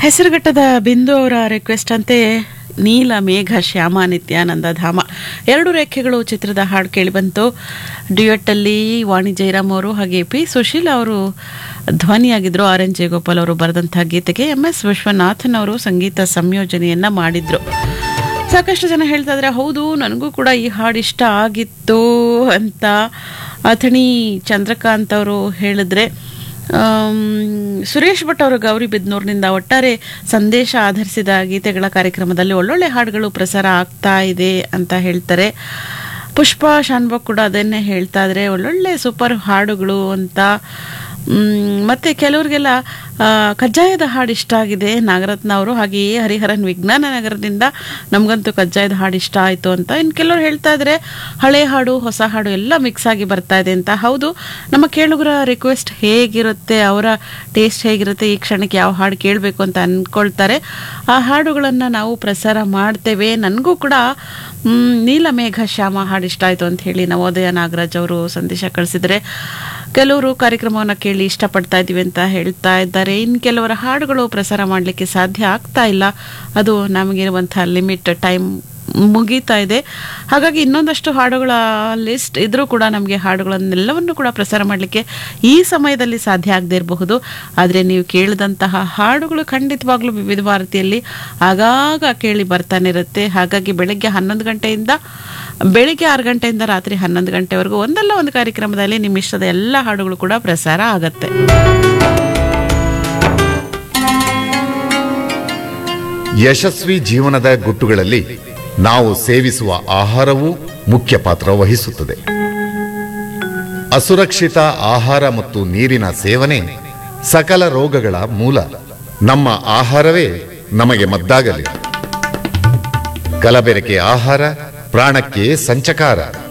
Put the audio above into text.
ಹೆಸರುಘಟ್ಟದ ಬಿಂದು ಅವರ ರಿಕ್ವೆಸ್ಟ್ ಅಂತೆ ನೀಲ ಮೇಘ ಶ್ಯಾಮ ನಿತ್ಯಾನಂದ ಧಾಮ ಎರಡು ರೇಖೆಗಳು ಚಿತ್ರದ ಹಾಡು ಕೇಳಿಬಂತು ಡ್ಯೂಯಟ್ಟಲ್ಲಿ ವಾಣಿ ಜಯರಾಮ್ ಅವರು ಹಾಗೆ ಪಿ ಸುಶೀಲ್ ಅವರು ಧ್ವನಿಯಾಗಿದ್ರು ಆರ್ ಎನ್ ಜಯಗೋಪಾಲ್ ಅವರು ಬರೆದಂತಹ ಗೀತೆಗೆ ಎಂ ಎಸ್ ವಿಶ್ವನಾಥನ್ ಅವರು ಸಂಗೀತ ಸಂಯೋಜನೆಯನ್ನ ಮಾಡಿದ್ರು ಸಾಕಷ್ಟು ಜನ ಹೇಳ್ತಾ ಇದ್ರೆ ಹೌದು ನನಗೂ ಕೂಡ ಈ ಹಾಡು ಇಷ್ಟ ಆಗಿತ್ತು ಅಂತ ಅಥಣಿ ಚಂದ್ರಕಾಂತ್ ಅವರು ಹೇಳಿದ್ರೆ ಆಮ್, ಸುರೇಶ್ ಭಟ್ ಅವರು ಗೌರಿ ಬಿದ್ನೂರಿನಿಂದ ಒಟ್ಟಾರೆ ಸಂದೇಶ ಆಧರಿಸಿದ ಗೀತೆಗಳ ಕಾರ್ಯಕ್ರಮದಲ್ಲಿ ಒಳ್ಳೊಳ್ಳೆ ಹಾಡುಗಳು ಪ್ರಸಾರ ಆಗ್ತಾ ಇದೆ ಅಂತ ಹೇಳ್ತಾರೆ ಪುಷ್ಪ ಶಾನ್ಭೋಗ್ ಕೂಡ ಅದನ್ನೇ ಹೇಳ್ತಾ ಇದ್ರೆ ಒಳ್ಳೊಳ್ಳೆ ಸೂಪರ್ ಹಾಡುಗಳು ಅಂತ ಮ್, ಮತ್ತೆ ಕೆಲವ್ರಿಗೆಲ್ಲ ಆ, ಕಜ್ಜಾಯದ ಹಾಡು ಇಷ್ಟ ಆಗಿದೆ ನಾಗರತ್ನ ಅವರು ಹಾಗೆಯೇ ಹರಿಹರನ್ ವಿಜ್ಞಾನ ನಗರದಿಂದ ನಮಗಂತೂ ಕಜ್ಜಾಯದ ಹಾಡು ಇಷ್ಟ ಆಯಿತು ಅಂತ ಇನ್ನು ಕೆಲವರು ಹೇಳ್ತಾ ಇದ್ರೆ ಹಳೆ ಹಾಡು ಹೊಸ ಹಾಡು ಎಲ್ಲ ಮಿಕ್ಸ್ ಆಗಿ ಬರ್ತಾ ಇದೆ ಅಂತ ಹೌದು ನಮ್ಮ ಕೇಳುಗರ ರಿಕ್ವೆಸ್ಟ್ ಹೇಗಿರುತ್ತೆ ಅವರ ಟೇಸ್ಟ್ ಹೇಗಿರುತ್ತೆ ಈ ಕ್ಷಣಕ್ಕೆ ಯಾವ ಹಾಡು ಕೇಳಬೇಕು ಅಂತ ಅಂದ್ಕೊಳ್ತಾರೆ ಆ ಹಾಡುಗಳನ್ನು ನಾವು ಪ್ರಸಾರ ಮಾಡ್ತೇವೆ ನನಗೂ ಕೂಡ ಮ್, ನೀಲಮೇಘ ಶ್ಯಾಮ ಹಾಡು ಇಷ್ಟ ಆಯಿತು ಅಂತ ಹೇಳಿ ನವೋದಯ ನಾಗರಾಜ್ ಅವರು ಸಂದೇಶ ಕಳಿಸಿದರೆ ಕೆಲವರು ಕಾರ್ಯಕ್ರಮವನ್ನು ಕೇಳಿ ಇಷ್ಟಪಡ್ತಾ ಇದ್ದೀವಿ ಅಂತ ಹೇಳ್ತಾ ಇದ್ದಾರೆ ಇನ್ನು ಕೆಲವರ ಹಾಡುಗಳು ಪ್ರಸಾರ ಮಾಡಲಿಕ್ಕೆ ಸಾಧ್ಯ ಆಗ್ತಾ ಇಲ್ಲ ಅದು ನಮಗಿರುವಂಥ ಲಿಮಿಟ್ ಟೈಮ್ ಮುಗೀತಾ ಇದೆ ಹಾಗಾಗಿ ಇನ್ನೊಂದಷ್ಟು ಹಾಡುಗಳ ಲಿಸ್ಟ್ ಇದ್ರೂ ಕೂಡ ನಮಗೆ ಹಾಡುಗಳನ್ನೆಲ್ಲವನ್ನು ಕೂಡ ಪ್ರಸಾರ ಮಾಡಲಿಕ್ಕೆ ಈ ಸಮಯದಲ್ಲಿ ಸಾಧ್ಯ ಆಗದೇ ಇರಬಹುದು ಆದರೆ ನೀವು ಕೇಳಿದಂತಹ ಹಾಡುಗಳು ಖಂಡಿತವಾಗ್ಲೂ ವಿವಿಧ ಭಾರತಿಯಲ್ಲಿ ಆಗಾಗ ಕೇಳಿ ಬರ್ತಾನೆ ಇರುತ್ತೆ ಹಾಗಾಗಿ ಬೆಳಗ್ಗೆ ಹನ್ನೊಂದು ಗಂಟೆಯಿಂದ ಬೆಳಿಗ್ಗೆ ಆರು ಗಂಟೆಯಿಂದ ರಾತ್ರಿ ಹನ್ನೊಂದು ಗಂಟೆವರೆಗೂ ಒಂದಲ್ಲ ಒಂದು ಕಾರ್ಯಕ್ರಮದಲ್ಲಿ ನಿಮ್ಮ ಇಷ್ಟದ ಎಲ್ಲ ಹಾಡುಗಳು ಕೂಡ ಪ್ರಸಾರ ಆಗತ್ತೆ ಯಶಸ್ವಿ ಜೀವನದ ಗುಟ್ಟುಗಳಲ್ಲಿ ನಾವು ಸೇವಿಸುವ ಆಹಾರವೂ ಮುಖ್ಯ ಪಾತ್ರ ವಹಿಸುತ್ತದೆ ಅಸುರಕ್ಷಿತ ಆಹಾರ ಮತ್ತು ನೀರಿನ ಸೇವನೆ ಸಕಲ ರೋಗಗಳ ಮೂಲ ನಮ್ಮ ಆಹಾರವೇ ನಮಗೆ ಮದ್ದಾಗಲಿ ಕಲಬೆರಕೆ ಆಹಾರ ಪ್ರಾಣಕ್ಕೆ ಸಂಚಕಾರ